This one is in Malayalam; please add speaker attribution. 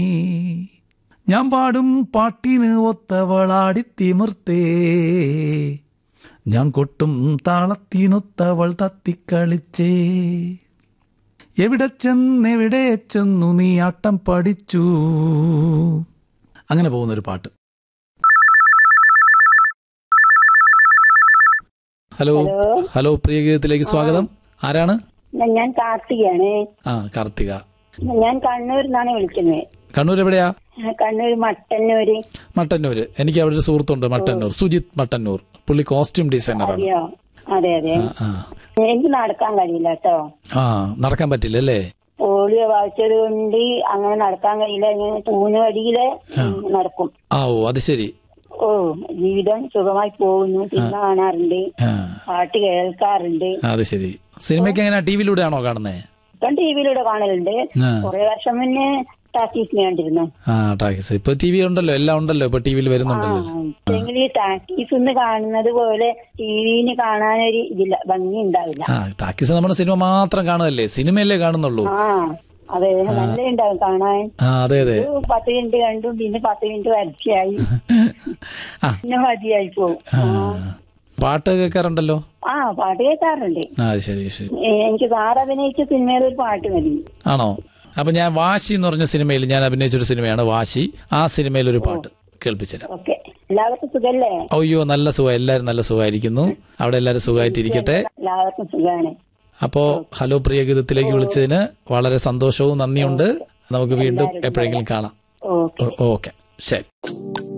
Speaker 1: ഞാൻ പാടും പാട്ടിന് ഒത്തവളാടി തിമിർത്തേ ഞാൻ കൊട്ടും താളത്തിനൊത്തവൾ തത്തിക്കളിച്ചേ എവിടെ ചെന്നെവിടെ ചെന്നു നീ ആട്ടം പഠിച്ചു അങ്ങനെ പോകുന്നൊരു പാട്ട് ഹലോ
Speaker 2: ഹലോ
Speaker 1: ഹലോ പ്രിയ ഗീതത്തിലേക്ക് സ്വാഗതം ആരാണ്
Speaker 2: ഞാൻ കാർത്തികയാണ്
Speaker 1: ആ കാർത്തിക
Speaker 2: ഞാൻ കണ്ണൂരിൽ നിന്നാണ് വിളിക്കുന്നത്
Speaker 1: കണ്ണൂർ എവിടെയാ
Speaker 2: കണ്ണൂർ മട്ടന്നൂര്
Speaker 1: മട്ടന്നൂര് എനിക്ക് അവിടെ ഒരു സുഹൃത്തുണ്ട് മട്ടന്നൂർ സുജിത് മട്ടന്നൂർ പുള്ളി കോസ്റ്റ്യൂം ഡിസൈനറാണ്
Speaker 2: അറിയോ അതെ അതെ
Speaker 1: ആ
Speaker 2: എനിക്ക് നടക്കാൻ കഴിയില്ല കേട്ടോ
Speaker 1: ആ നടക്കാൻ പറ്റില്ല അല്ലേ
Speaker 2: പോളിയോ വായിച്ചത് കൊണ്ട് അങ്ങനെ നടക്കാൻ കഴിയില്ല ഇങ്ങനെ തൂന്നുവടിയില് നടക്കും
Speaker 1: ആ ഓ അത് ശരി
Speaker 2: ഓ ജീവിതം സുഖമായി പോകുന്നു സിനിമ കാണാറുണ്ട്
Speaker 1: ആ
Speaker 2: പാട്ട് കേൾക്കാറുണ്ട്
Speaker 1: അത് ശരി സിനിമയ്ക്ക് എങ്ങനെ ടി വിയിലൂടെയാണോ കാണുന്നേ
Speaker 2: ഇപ്പം ടി വിയിലൂടെ കാണലുണ്ട്
Speaker 1: ആ.
Speaker 2: കുറെ വർഷം മുന്നേ ടാക്കീസിന് കണ്ടിരുന്നു
Speaker 1: ആ ടാക്സ് ഇപ്പൊ ടി വി ഉണ്ടല്ലോ എല്ലാം ഉണ്ടല്ലോ ഇപ്പൊ ടി വിയിൽ
Speaker 2: ആ
Speaker 1: വരുന്നുണ്ടല്ലോ
Speaker 2: പക്ഷെങ്കിൽ ഈ ടാക്കീസ് ഒന്ന് കാണുന്നത് പോലെ ടിവിന് കാണാനൊരു ഇതില്ല ഭംഗി ഉണ്ടാവില്ല
Speaker 1: ആ ടാക്കീസ് നമ്മുടെ സിനിമ മാത്രം കാണുമല്ലേ സിനിമയല്ലേ കാണുന്നുള്ളൂ
Speaker 2: ആ അതെ നല്ല ഉണ്ടാവും കാണാൻ
Speaker 1: ആ അതെ അതെ
Speaker 2: ഒരു പത്ത് മിനിറ്റ് കണ്ടു പിന്നെ പത്ത് മിനിറ്റ് വരച്ചായി
Speaker 1: ആ
Speaker 2: പിന്നെ മതിയായി പോകും
Speaker 1: ആ. പാട്ട് കേൾക്കാറുണ്ടല്ലോ
Speaker 2: ആ പാട്ട് കേൾക്കാറുണ്ട്
Speaker 1: ആ അത് ശരി ശരി
Speaker 2: ഏ, എനിക്ക് സാർ അഭിനയിച്ച സിനിമയിൽ ഒരു പാട്ട് മതി
Speaker 1: ആണോ അപ്പൊ ഞാൻ വാശി എന്ന് പറഞ്ഞ സിനിമയിൽ ഞാൻ അഭിനയിച്ചൊരു സിനിമയാണ് വാശി ആ സിനിമയിൽ ഒരു പാട്ട് കേൾപ്പിച്ചുതരാം
Speaker 2: ഓക്കെ എല്ലാവർക്കും സുഖല്ലേ
Speaker 1: അയ്യോ നല്ല സുഖം എല്ലാവരും നല്ല സുഖമായിരിക്കുന്നു അവിടെ എല്ലാവരും സുഖമായിട്ടിരിക്കട്ടെ
Speaker 2: എല്ലാവർക്കും സുഖമാണ്
Speaker 1: അപ്പോ ഹലോ പ്രിയ ഗീതത്തിലേക്ക് വിളിച്ചതിന് വളരെ സന്തോഷവും നന്ദിയുണ്ട് നമുക്ക് വീണ്ടും എപ്പോഴെങ്കിലും കാണാം
Speaker 2: ഓക്കെ
Speaker 1: ഓക്കെ ശരി